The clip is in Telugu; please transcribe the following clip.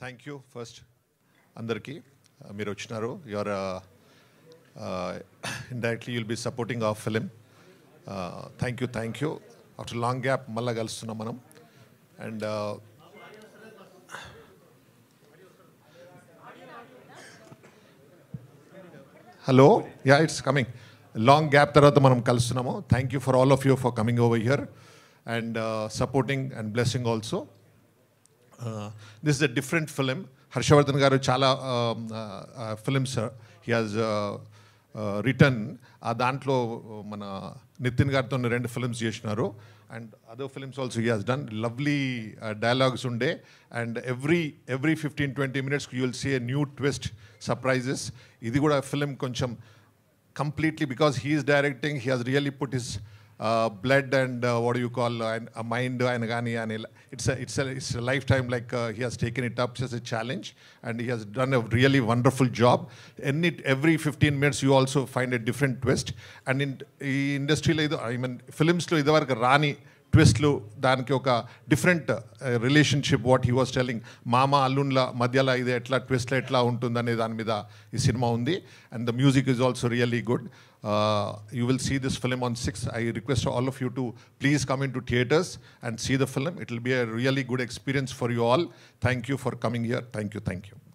థ్యాంక్ యూ ఫస్ట్ అందరికీ uh, మీరు వచ్చినారు your indirectly you'll be supporting of film thank you thank you after long gap మళ్ళీ కలుస్తున్నాం మనం and hello ya it's coming long gap తర్వాత మనం కలుస్తున్నాము thank you for all of you for coming over here and supporting and blessing also this is a different film Harshavardhan garu చాలా ఫిలిమ్స్ హీ హాజ్ రిటర్న్ ఆ దాంట్లో మన నితిన్ గారితో రెండు ఫిలిమ్స్ చేసినారు and other films also he has done lovely dialogues ఉండే and every every fifteen twenty minutes you will see a new twist surprises ఇది కూడా ఫిలిం కొంచెం completely because he is directing, he has really put his uh, blood and uh, what do you call uh, a mind and gani and it's a it's a it's a lifetime like uh, he has taken it up as a challenge and he has done a really wonderful job. And it, every 15 minutes you also find a different twist and in ఈ ఇండస్ట్రీలో ఇది ఐ మీన్ ఫిలిమ్స్లో ఇదివరకు రాని ట్విస్ట్లు దానికి ఒక different relationship what he was telling మామ అల్లున్ల మధ్యలో ఇది ఎట్లా ట్విస్ట్లో ఎట్లా ఉంటుందనే దాని మీద ఈ సినిమా ఉంది and the music is also really good you will see this film on six I request all of you to please come in to theatres and see the film it will be a really good experience for you all thank you for coming here thank you thank you